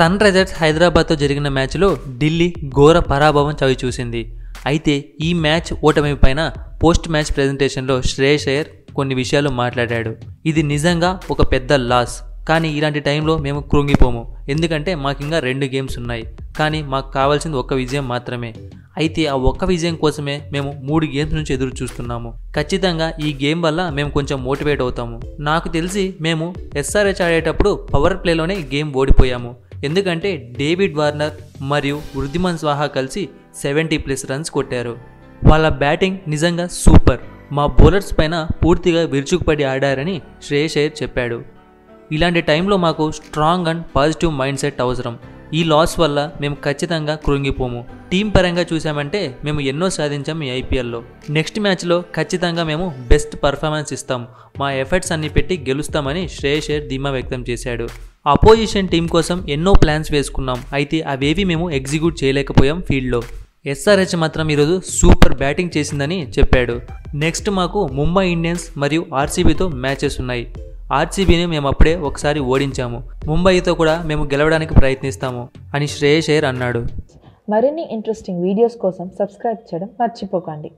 sun Risers హైదరాబాద్తో జరిగిన మ్యాచ్లో ఢిల్లీ ఘోర పరాభవం చవిచూసింది అయితే ఈ మ్యాచ్ ఓటమి పైన పోస్ట్ మ్యాచ్ ప్రెజెంటేషన్లో శ్రేయస్ అయ్యర్ కొన్ని విషయాలు మాట్లాడాడు ఇది నిజంగా ఒక పెద్ద లాస్ కానీ ఇలాంటి టైంలో మేము కృంగిపోము ఎందుకంటే మాకు ఇంకా రెండు గేమ్స్ ఉన్నాయి కానీ మాకు కావాల్సింది ఒక్క విజయం మాత్రమే అయితే ఆ ఒక్క విజయం కోసమే మేము మూడు గేమ్స్ నుంచి ఎదురు చూస్తున్నాము ఖచ్చితంగా ఈ గేమ్ వల్ల మేము కొంచెం మోటివేట్ అవుతాము నాకు తెలిసి మేము ఎస్ఆర్హెచ్ ఆడేటప్పుడు పవర్ ప్లేలోనే గేమ్ ఓడిపోయాము ఎందుకంటే డేవిడ్ వార్నర్ మరియు వృద్ధిమన్ స్వాహా కలిసి సెవెంటీ ప్లస్ రన్స్ కొట్టారు వాళ్ళ బ్యాటింగ్ నిజంగా సూపర్ మా బౌలర్స్ పైన పూర్తిగా విరుచుకుపడి ఆడారని శ్రేయస్ అయ్యర్ చెప్పాడు ఇలాంటి టైంలో మాకు strong and positive mind set అవసరం ఈ లాస్ వల్ల మేము ఖచ్చితంగా కృంగిపోము టీం పరంగా చూసామంటే మేము ఎన్నో సాధించాం ఈ ఐపీఎల్లో నెక్స్ట్ మ్యాచ్లో ఖచ్చితంగా మేము బెస్ట్ పర్ఫార్మెన్స్ ఇస్తాం మా ఎఫర్ట్స్ అన్ని పెట్టి గెలుస్తామని శ్రేయస్ అయ్యర్ ధీమా వ్యక్తం చేశాడు అపోజిషన్ టీం కోసం ఎన్నో ప్లాన్స్ వేసుకున్నాం అయితే అవేవి మేము ఎగ్జిక్యూట్ చేయలేకపోయాం ఫీల్డ్లో ఎస్ఆర్హెచ్ మాత్రం ఈరోజు సూపర్ బ్యాటింగ్ చేసిందని చెప్పాడు నెక్స్ట్ మాకు ముంబై ఇండియన్స్ మరియు ఆర్సీబీతో మ్యాచెస్ ఉన్నాయి ఆర్సీబీని మేము అప్పుడే ఒకసారి ఓడించాము ముంబైతో కూడా మేము గెలవడానికి ప్రయత్నిస్తాము అని శ్రేయస్ అయ్యర్ అన్నాడు మరిన్ని ఇంట్రెస్టింగ్ వీడియోస్ కోసం సబ్స్క్రైబ్ చేయడం మర్చిపోకండి